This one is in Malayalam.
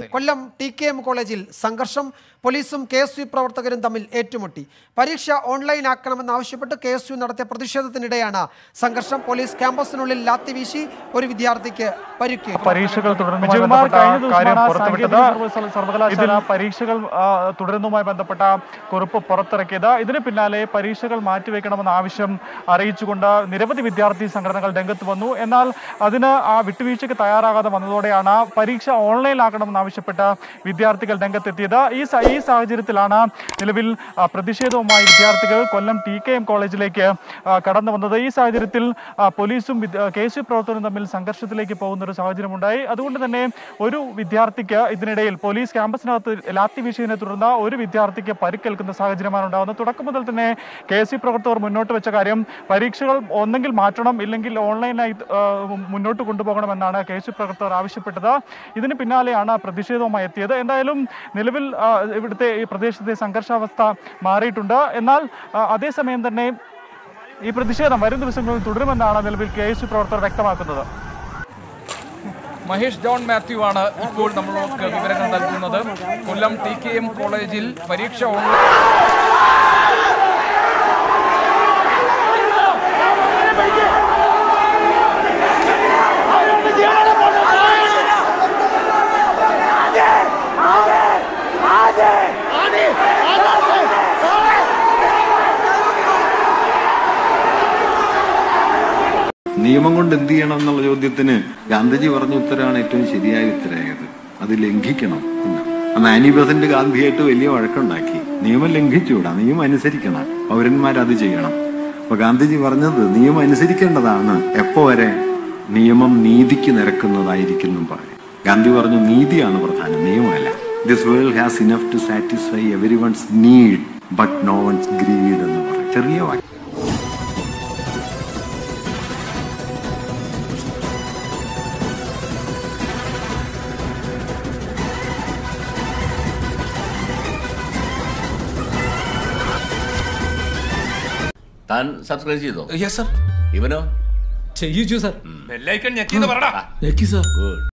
കൊല്ലം ടി കെ എം കോളേജിൽ സംഘർഷം പോലീസും കെ എസ് യു പ്രവർത്തകരും തമ്മിൽ ഏറ്റുമുട്ടി പരീക്ഷ ഓൺലൈൻ ആക്കണമെന്നാവശ്യപ്പെട്ട് കെ എസ് യു നടത്തിയ പ്രതിഷേധത്തിനിടെയാണ് സംഘർഷം പോലീസ് ക്യാമ്പസിനുള്ളിൽ ലാത്തി വീശി ഒരു വിദ്യാർത്ഥിക്ക് പരിക്കേറ്റു പരീക്ഷകൾ തുടരുന്നതുമായി വിജയകുമാർ ബന്ധപ്പെട്ട കഴിഞ്ഞ കാര്യം ദിവസമാണ് പുറത്തുവിട്ടത് സാങ്കേതിക സർവ- സർവകലാശാല ഇതിൽ പരീക്ഷകൾ ആ, തുടരുന്നതുമായി ബന്ധപ്പെട്ട കുറിപ്പ് പുറത്തിറക്കിയത് ഇതിന് പിന്നാലെ പരീക്ഷകൾ മാറ്റിവെക്കണമെന്ന ആവശ്യം അറിയിച്ചുകൊണ്ട് നിരവധി വിദ്യാർത്ഥി സംഘടനകൾ രംഗത്ത് വന്നു എന്നാൽ അതിന് ആ വിട്ടുവീഴ്ചയ്ക്ക് തയ്യാറാകാതെ വന്നതോടെയാണ് പരീക്ഷ ഓൺലൈനിലാക്കണമെന്ന് ആവശ്യപ്പെട്ട വിദ്യാർത്ഥികൾ രംഗത്തെത്തിയത് ഈ സ- ഈ സാഹചര്യത്തിലാണ് നിലവിൽ ആ, പ്രതിഷേധവുമായി വിദ്യാർത്ഥികൾ കൊല്ലം ടി കെ എം കോളേജിലേക്ക് ആ, കടന്നു വന്നത് ഈ സാഹചര്യത്തിൽ ആ, പോലീസും വിദ്യ- കെ എസ് യു പ്രവർത്തകരും തമ്മിൽ സംഘർഷത്തിലേക്ക് പോകുന്ന ഒരു സാഹചര്യമുണ്ടായി അതുകൊണ്ട് തന്നെ ഒരു വിദ്യാർത്ഥിക്ക് ഇതിനിടയിൽ പോലീസ് ക്യാമ്പസിനകത്ത് ലാത്തി വീശിയതിനെ തുടർന്ന് ഒരു വിദ്യാർത്ഥിക്ക് പരിക്കേൽക്കുന്ന സാഹചര്യമാണ് ഉണ്ടാകുന്നത് തുടക്കം മുതൽ തന്നെ കെ എസ് യു പ്രവർത്തകർ മുന്നോട്ട് വെച്ച കാര്യം പരീക്ഷകൾ ഒന്നെങ്കിൽ മാറ്റണം ഇല്ലെങ്കിൽ ഓൺലൈനായി ആ, മുന്നോട്ട് കൊണ്ടുപോകണമെന്നാണ് കെ എസ് യു പ്രവർത്തകർ ആവശ്യപ്പെട്ടത് ഇതിന് പിന്നാലെയാണ് പ്രതിഷേധവുമായി എത്തിയത് എന്തായാലും നിലവിൽ ആ, ഇവിടുത്തെ ഈ പ്രദേശത്തെ സംഘർഷാവസ്ഥ മാറിയിട്ടുണ്ട് എന്നാൽ ആ, അതേസമയം തന്നെ ഈ പ്രതിഷേധം വരും ദിവസങ്ങളിൽ തുടരുമെന്നാണ് നിലവിൽ കെ എസ് യു പ്രവർത്തകർ വ്യക്തമാക്കുന്നത് മഹേഷ് ജോൺ മാത്യു ആണ് ഇപ്പോൾ നമ്മളോട് വിവരങ്ങൾ നൽകുന്നത് കൊല്ലം ടി കെ എം കോളേജിൽ പരീക്ഷ ഓൺലൈൻ നിയമം കൊണ്ട് എന്ത് ചെയ്യണം എന്നുള്ള ചോദ്യത്തിന് ഗാന്ധിജി പറഞ്ഞ ഉത്തരവാണ് ഏറ്റവും ശരിയായ ഉത്തരമായത് അത് ലംഘിക്കണം എന്നാണ് അന്ന് ആനി ബസന്റ് ഗാന്ധിയായിട്ട് വലിയ വഴക്കുണ്ടാക്കി നിയമം ലംഘിച്ചുകൂടാ നിയമം അനുസരിക്കണം പൗരന്മാരത് ചെയ്യണം അപ്പൊ ഗാന്ധിജി പറഞ്ഞത് നിയമം അനുസരിക്കേണ്ടതാണ് എപ്പോ വരെ നിയമം നീതിക്ക് നിരക്കുന്നതായിരിക്കും എന്നും പറയും ഗാന്ധി പറഞ്ഞു നീതിയാണ് പ്രധാനം നിയമമല്ല this world has enough to satisfy every one's need but no one's greed എന്ന് പറയും ചെറിയ വാക്യം താൻ സബ്സ്ക്രൈബ് ചെയ്തോ യെസ് സർ ഇവനോ ചെയ്യിച്ചു സർ ബെല്ലൈക്കൺ ഞെക്കിന്ന് പറടാ ഞെക്കി സർ ഗുഡ്